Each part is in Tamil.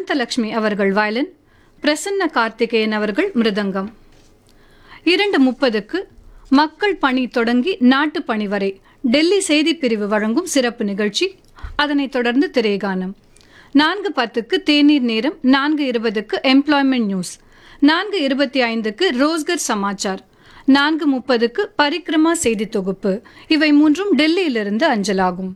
அனந்தலட்சுமி அவர்கள் வயலின் பிரசன்ன கார்த்திகேயன் அவர்கள் மிருதங்கம் இரண்டு முப்பதுக்கு மக்கள் பணி தொடங்கி நாட்டு பணி வரை டெல்லி செய்திப் பிரிவு வழங்கும் சிறப்பு நிகழ்ச்சி அதனைத் தொடர்ந்து திரைகானம் நான்கு பத்துக்கு தேநீர் நேரம் நான்கு இருபதுக்கு எம்ப்ளாய்மெண்ட் நியூஸ் நான்கு இருபத்தி ஐந்துக்கு ரோஸ்கர் சமாச்சார் நான்கு முப்பதுக்கு பரிக்ரமா செய்தி தொகுப்பு இவை மூன்றும் டெல்லியிலிருந்து அஞ்சலாகும்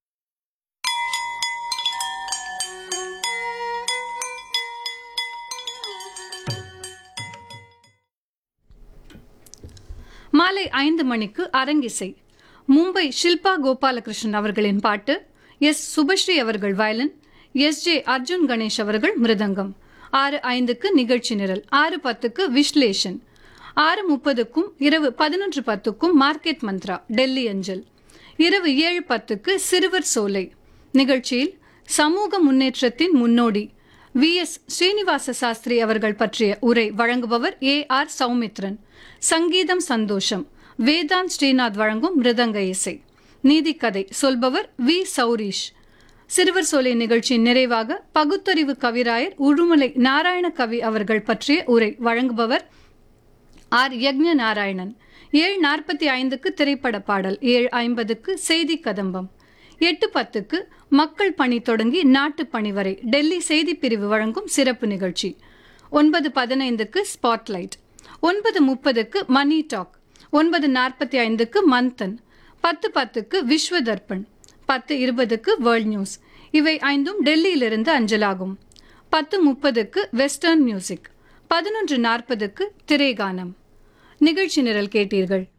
மாலை ஐந்து மணிக்கு அரங்கிசை மும்பை ஷில்பா கோபாலகிருஷ்ணன் அவர்களின் பாட்டு எஸ் சுபஸ்ரீ அவர்கள் violin S J Arjun Ganesh அவர்கள் மிருதங்கம் ஆறு ஐந்துக்கு நிகழ்ச்சி நிரல் ஆறு பத்துக்கு விஸ்லேஷன் ஆறு முப்பதுக்கும் இரவு பதினொன்று பத்துக்கும் மார்க்கெட் மந்த்ரா டெல்லி அஞ்சல் இரவு ஏழு பத்துக்கு சிறுவர் சோலை நிகழ்ச்சியில் சமூக முன்னேற்றத்தின் முன்னோடி வி எஸ் ஸ்ரீனிவாச சாஸ்திரி அவர்கள் பற்றிய உரை வழங்குபவர் ஏ ஆர் சௌமித்ரன் சங்கீதம் சந்தோஷம் வேதாந்த் ஸ்ரீநாத் வழங்கும் மிருதங்க இசை நீதிக்கதை சொல்பவர் வி சௌரீஷ் சிறுவர் சோலை நிகழ்ச்சியின் நிறைவாக பகுத்தறிவு கவிராயர் உடுமலை நாராயண கவி அவர்கள் பற்றிய உரை வழங்குபவர் ஆர் யக்ஞ நாராயணன் ஏழு நாற்பத்தி ஐந்துக்கு திரைப்பட பாடல் ஏழு ஐம்பதுக்கு செய்தி கதம்பம் எட்டு பத்துக்கு மக்கள் பணி தொடங்கி நாட்டு பணி வரை டெல்லி செய்தி பிரிவு வழங்கும் சிறப்பு நிகழ்ச்சி ஒன்பது பதினைந்துக்கு ஸ்பாட்லைட் ஒன்பது முப்பதுக்கு மணி டாக் ஒன்பது நாற்பத்தி ஐந்துக்கு மந்தன் பத்து பத்துக்கு விஸ்வ தர்ப்பண் பத்து இருபதுக்கு வேர்ல்ட் நியூஸ் இவை ஐந்தும் டெல்லியிலிருந்து அஞ்சலாகும் பத்து முப்பதுக்கு வெஸ்டர்ன் மியூசிக் பதினொன்று நாற்பதுக்கு திரைகானம் நிகழ்ச்சி நிரல் கேட்டீர்கள்